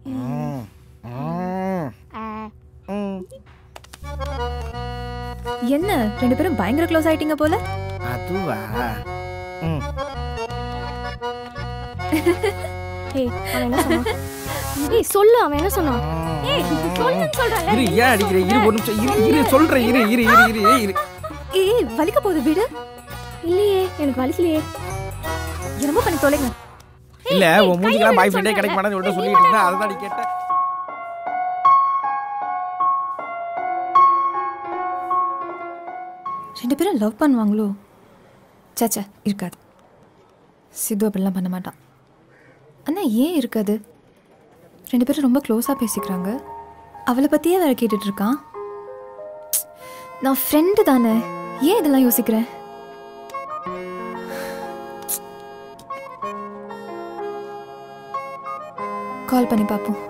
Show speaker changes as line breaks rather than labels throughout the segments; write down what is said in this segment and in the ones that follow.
என்ன ரெண்டு பேரும் பயங்கர க்ளோஸ் ஆயிட்டீங்க போல
அதுவா ம்
ஏய் அவன் என்ன சொன்னான் ஏய் சொல்லு அவன் என்ன சொன்னான் ஏய் சொல்லுன்னு சொல்றேன்ல
இரு ஏன் அடிக்கிற இரு ஒரு நிமிஷம் இரு இரு சொல்றேன் இரு இரு இரு இரு இரு இரு
ஏய் வலிக்க போகுது விடு
இல்லையே எனக்கு வலிக்கலையே
என்னமோ பண்ணி தொலைங்க
இல்ல உன் மூஞ்சிக்கெல்லாம் பாய் ஃப்ரெண்டே கிடைக்க மாட்டேன்னு சொல்லிட்டு சொல்லிட்டு இருந்தேன் அதை தான் நீ கேட்ட
ரெண்டு பேரும் லவ் பண்ணுவாங்களோ சேச்சே இருக்காது சித்து அப்படிலாம் பண்ண மாட்டான் அண்ணா ஏன் இருக்காது ரெண்டு பேரும் ரொம்ப க்ளோஸாக பேசிக்கிறாங்க அவளை பற்றியே வேற கேட்டுட்டு இருக்கான் நான் ஃப்ரெண்டு தானே ஏன் இதெல்லாம் யோசிக்கிறேன் கால் பண்ணி பார்ப்போம்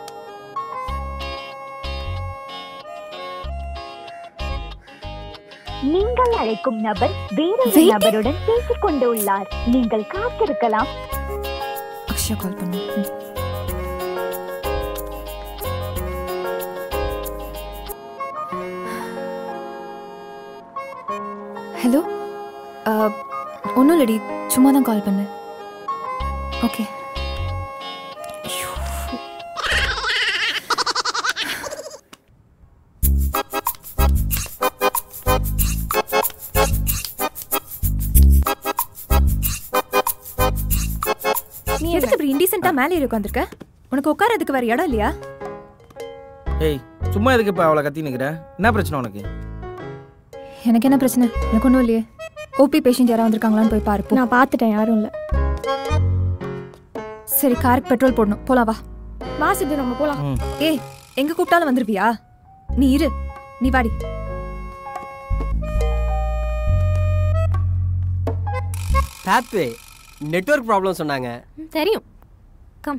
நீங்கள் அழைக்கும் நபர் வேறொரு
Waiting.
நபருடன் பேசிக் கொண்டு உள்ளார் நீங்கள் காத்திருக்கலாம்
அக்ஷயா கால் பண்ணு ம். ஹலோ ஒன்றும் இல்லடி சும்மா தான் கால் பண்ணேன் ஓகே நீ எதுக்கு இப்படி இன்டீசெண்டாக மேலே ஏறி உட்காந்துருக்க உனக்கு உட்காரதுக்கு வேற இடம் இல்லையா
ஏய் சும்மா எதுக்கு இப்போ அவளை கத்தி நிற்கிற என்ன பிரச்சனை உனக்கு
எனக்கு என்ன பிரச்சனை எனக்கு ஒன்றும் இல்லையே ஓபி பேஷண்ட் யாராவது வந்திருக்காங்களான்னு போய் பாரு போ.
நான் பார்த்துட்டேன் யாரும் இல்ல
சரி காருக்கு பெட்ரோல் போடணும் போலாம் வா
வா சித்து நம்ம போலாம்
ம்
ஏய் எங்க கூப்பிட்டாலும் வந்துருவியா நீ இரு நீ வாடி
பாத்வே நெட்வொர்க் ப்ராப்ளம் சொன்னாங்க
தெரியும் கம்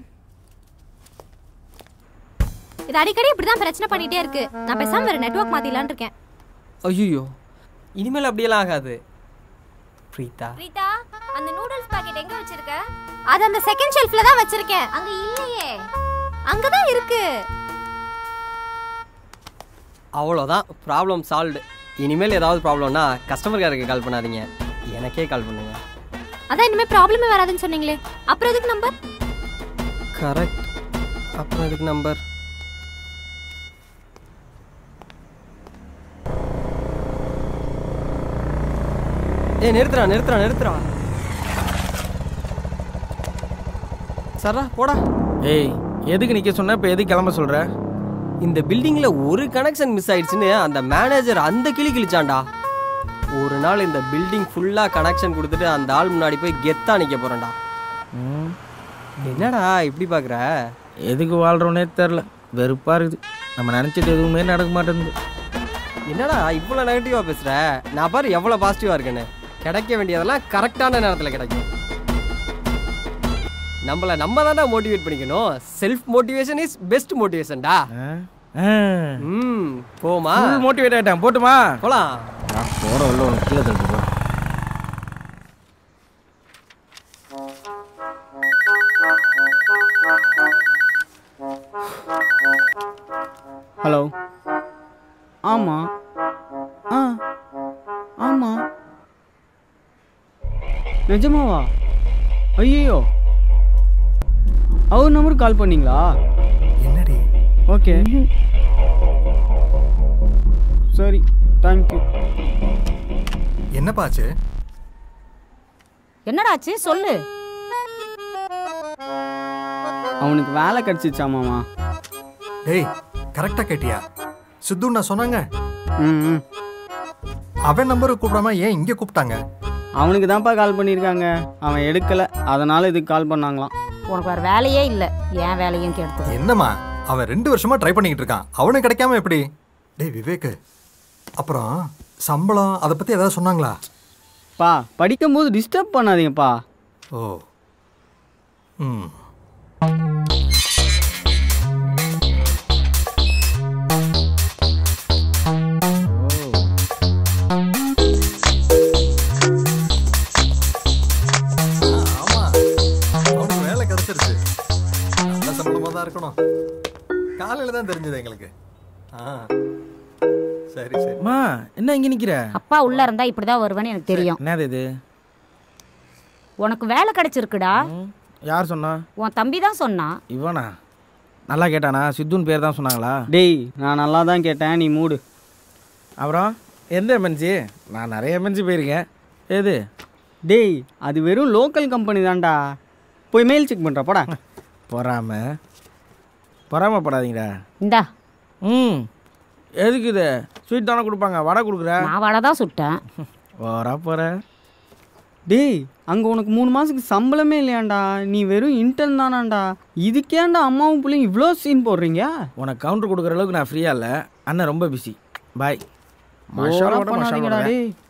இது அடிக்கடி இப்படிதான் பிரச்சனை பண்ணிட்டே இருக்கு நான் பேசாம வேற நெட்வொர்க் மாத்திடலான்னு இருக்கேன்
ஐயோ இனிமேல் அப்படியெல்லாம் ஆகாது பிரீதா
ரீதா அந்த நூடுல்ஸ் பாக்கெட் எங்க வச்சிருக்க அது அந்த செகண்ட் ஷெல்ஃப்ல தான் வச்சிருக்கேன் அங்க இல்லையே அங்க தான் இருக்கு
அவ்வளோதான் ப்ராப்ளம் சால்வ்டு இனிமேல் ஏதாவது ப்ராப்ளம்னா கஸ்டமர் கேருக்கு கால் பண்ணாதீங்க எனக்கே கால் பண்ணுங்க
அதான் இனிமே ப்ராப்ளமே வராதுன்னு சொன்னீங்களே அப்புறம் எதுக்கு நம்பர்
கரெக்ட் அப்புறம் இதுக்கு நம்பர் ஏய் நிறுத்துறா நிறுத்துறா நிறுத்துறா சரா போடா
ஏய் எதுக்கு நிற்க சொன்ன இப்போ எதுக்கு கிளம்ப சொல்கிற
இந்த பில்டிங்ல ஒரு கனெக்ஷன் மிஸ் ஆயிடுச்சுன்னு அந்த மேனேஜர் அந்த கிளி கிழிச்சான்டா ஒரு நாள் இந்த பில்டிங் ஃபுல்லா கனெக்ஷன் கொடுத்துட்டு அந்த ஆள் முன்னாடி போய் கெத்தா நிக்க போறேன்டா
ம்
என்னடா இப்படி பாக்குற
எதுக்கு வாழ்கிறோன்னே தெரில வெறுப்பாக இருக்குது நம்ம நினச்சது எதுவுமே நடக்க மாட்டேங்குது
என்னடா இவ்வளோ நெகட்டிவா பேசுற நான் பாரு எவ்வளவு பாசிட்டிவா இருக்கேன்னு கிடைக்க வேண்டியதெல்லாம் கரெக்டான நேரத்துல கிடைக்கும் நம்மள நம்ம தானே மோட்டிவேட் பண்ணிக்கணும் செல்ஃப் மோட்டிவேஷன் இஸ் பெஸ்ட் மோட்டிவேஷன்டா ம் போமா
மோட்டிவேட் ஆகிட்டேன் போட்டுமா
போலாம்
நான் போகிற உள்ள உனக்கு கீழே தட்டு போகிறேன்
ஹலோ ஆமாம் ஆ ஆமாம் நிஜமாவா ஐயோ அவர் நம்பருக்கு கால் பண்ணீங்களா
என்னடி
ஓகே சரி தேங்க்யூ
என்னப்பாச்சு
என்னடாச்சு சொல்லு
அவனுக்கு வேலை கிடச்சிச்சாமாமா
டேய் கரெக்டா கேட்டியா சித்து நான் சொன்னாங்க
ம் ம்.
அவன் நம்பருக்கு கூப்பிடாம ஏன் இங்க கூப்பிட்டாங்க
அவனுக்கு தான்ப்பா கால் பண்ணியிருக்காங்க அவன் எடுக்கலை அதனால் இதுக்கு கால் பண்ணாங்களாம்
உனக்கு வேற வேலையே இல்ல ஏன் வேலையும் கெடுத்தது
என்னம்மா அவன் ரெண்டு வருஷமா ட்ரை பண்ணிக்கிட்டு இருக்கான் அவனுக்கு கிடைக்காம எப்படி டேய் விவேக் அப்புறம் சம்பளம் அதை பத்தி ஏதாவது சொன்னாங்களா
பா படிக்கும்போது டிஸ்டர்ப் பண்ணாதீங்கப்பா
ஓ ம் ஆமா அவனுக்கு வேலை கிடைச்சிருச்சு நல்ல சம்பளமா தான் இருக்கணும் காலையில தான் தெரிஞ்சது எங்களுக்கு ஆ சரி சரி
மா என்ன இங்கே நிற்கிற
அப்பா உள்ள இருந்தா இப்படிதான் வருவேன்னு எனக்கு தெரியும்
என்னது இது
உனக்கு வேலை கிடைச்சிருக்குடா
ம், யார் சொன்னா
உன் தம்பி தான் சொன்னான்
இவனா நல்லா கேட்டானா சித்துன்னு பேர் தான் சொன்னாங்களா
டேய் நான் நல்லா தான் கேட்டேன் நீ மூடு
அப்புறம் எந்த எம்என்சி நான் நிறைய எம்என்சி போயிருக்கேன் எது
டேய் அது வெறும் லோக்கல் கம்பெனி தான்டா போய் மெயில் செக் பண்ணுற போடா
பொறாம பொறாமப்படாதீங்கடா
இந்தா
ம் எதுக்கு இது ஸ்வீட் தானே கொடுப்பாங்க வடை கொடுக்குற
நான் வடை தான் சுட்டேன்
வரா போகிற
டேய் அங்கே உனக்கு மூணு மாதத்துக்கு சம்பளமே இல்லையாண்டா நீ வெறும் இன்டர்ன் தானாண்டா இதுக்கேண்டா அம்மாவும் பிள்ளைங்க இவ்வளோ சீன் போடுறீங்க
உனக்கு கவுண்டர் கொடுக்குற அளவுக்கு நான் ஃப்ரீயாக இல்லை அண்ணன் ரொம்ப பிஸி பாய்
ஓவரா பண்ணாதீங்கடா டேய்